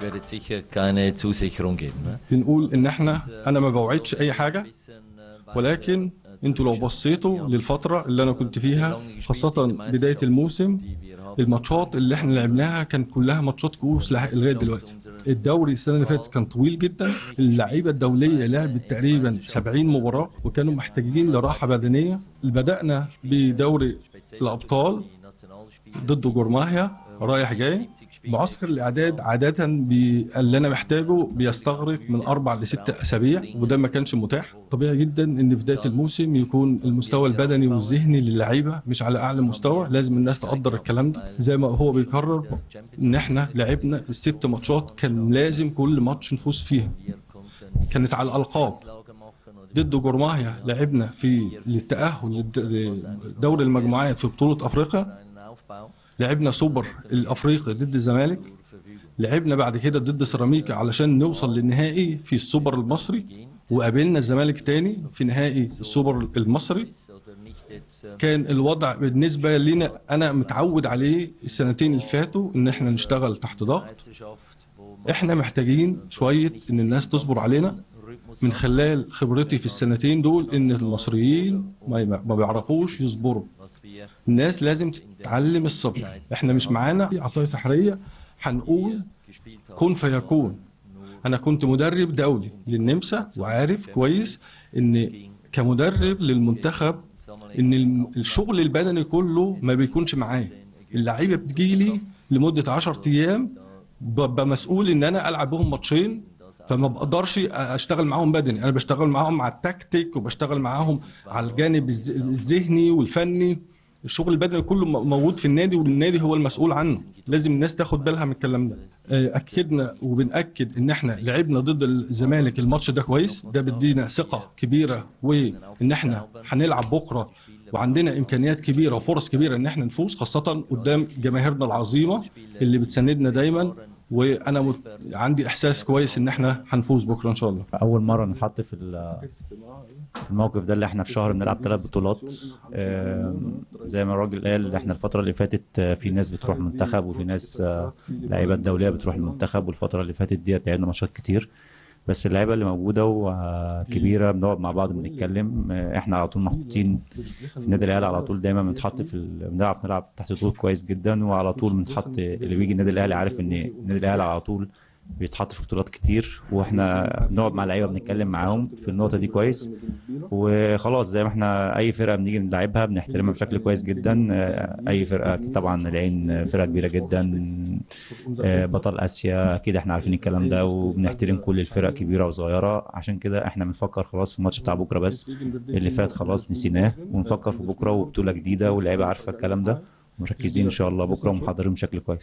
werdet sicher keine Zusicherung geben. Ne? بنقول ان احنا انا ما بوعدش اي حاجه ولكن انتوا لو بصيتوا للفتره اللي انا كنت فيها خاصه بدايه الموسم الماتشات اللي احنا لعبناها كانت كلها ماتشات كؤوس لح- لغايه دلوقتي الدوري السنه اللي فاتت كان طويل جدا اللعيبه الدوليه لعبت تقريبا 70 مباراه وكانوا محتاجين لراحه بدنيه بدانا بدوري الابطال ضد جورماهيا رايح جاي معسكر الاعداد عاده بي... اللي انا محتاجه بيستغرق من اربع لست اسابيع وده ما كانش متاح طبيعي جدا ان في بدايه الموسم يكون المستوى البدني والذهني للعيبه مش على اعلى مستوى لازم الناس تقدر الكلام ده زي ما هو بيكرر ان احنا لعبنا الست ماتشات كان لازم كل ماتش نفوز فيها كانت على الالقاب ضد جورماهيا لعبنا في للتاهل للد- لدوري المجموعات في بطوله افريقيا لعبنا سوبر الافريقي ضد الزمالك لعبنا بعد كده ضد سيراميكا علشان نوصل للنهائي في السوبر المصري وقابلنا الزمالك تاني في نهائي السوبر المصري كان الوضع بالنسبه لنا انا متعود عليه السنتين اللي فاتوا ان احنا نشتغل تحت ضغط احنا محتاجين شويه ان الناس تصبر علينا من خلال خبرتي في السنتين دول ان المصريين ما ما بيعرفوش يصبروا الناس لازم تتعلم الصبر احنا مش معانا عصايه سحريه هنقول كن فيكون انا كنت مدرب دولي للنمسا وعارف كويس ان كمدرب للمنتخب ان الم- الشغل البدني كله ما بيكونش معايا اللعيبه بتجيلي لمده 10 ايام ببقى مسؤول ان انا العب بهم ماتشين فما بقدرش اشتغل معاهم بدني انا بشتغل معاهم على التكتيك وبشتغل معاهم على الجانب الز- الذهني والفني الشغل البدني كله م- موجود في النادي والنادي هو المسؤول عنه لازم الناس تاخد بالها من الكلام ده آه، اكدنا وبناكد ان احنا لعبنا ضد الزمالك الماتش ده كويس ده بيدينا ثقه كبيره وان احنا هنلعب بكره وعندنا امكانيات كبيره وفرص كبيره ان احنا نفوز خاصه قدام جماهيرنا العظيمه اللي بتساندنا دايما وانا مت... عندي احساس كويس ان احنا هنفوز بكره ان شاء الله اول مره نتحط في ال- الموقف ده اللي احنا في شهر بنلعب ثلاث بطولات آم، زي ما الراجل قال احنا الفتره اللي فاتت آه، في ناس بتروح المنتخب وفي ناس آه، لعيبه دوليه بتروح المنتخب والفتره اللي فاتت ديت لعبنا ماتشات كتير بس اللعيبه اللي موجوده وكبيره بنقعد مع بعض بنتكلم آه، احنا على طول محطوطين في النادي الاهلي على طول دايما بنتحط في ال... بنعرف نلعب تحت ضغوط كويس جدا وعلى طول بنتحط اللي بيجي النادي الاهلي عارف ان النادي الاهلي على طول بيتحط في بطولات كتير واحنا بنقعد مع اللعيبه بنتكلم معاهم في النقطه دي كويس وخلاص زي ما احنا اي فرقه بنيجي نلعبها بنحترمها بشكل كويس جدا آه، اي فرقه طبعا العين فرقه كبيره جدا آه، بطل اسيا اكيد احنا عارفين الكلام ده وبنحترم كل الفرق كبيره وصغيره عشان كده احنا بنفكر خلاص في الماتش بتاع بكره بس اللي فات خلاص نسيناه ونفكر في بكره وبطوله جديده واللعيبه عارفه الكلام ده مركزين ان شاء الله بكره ومحضرين بشكل كويس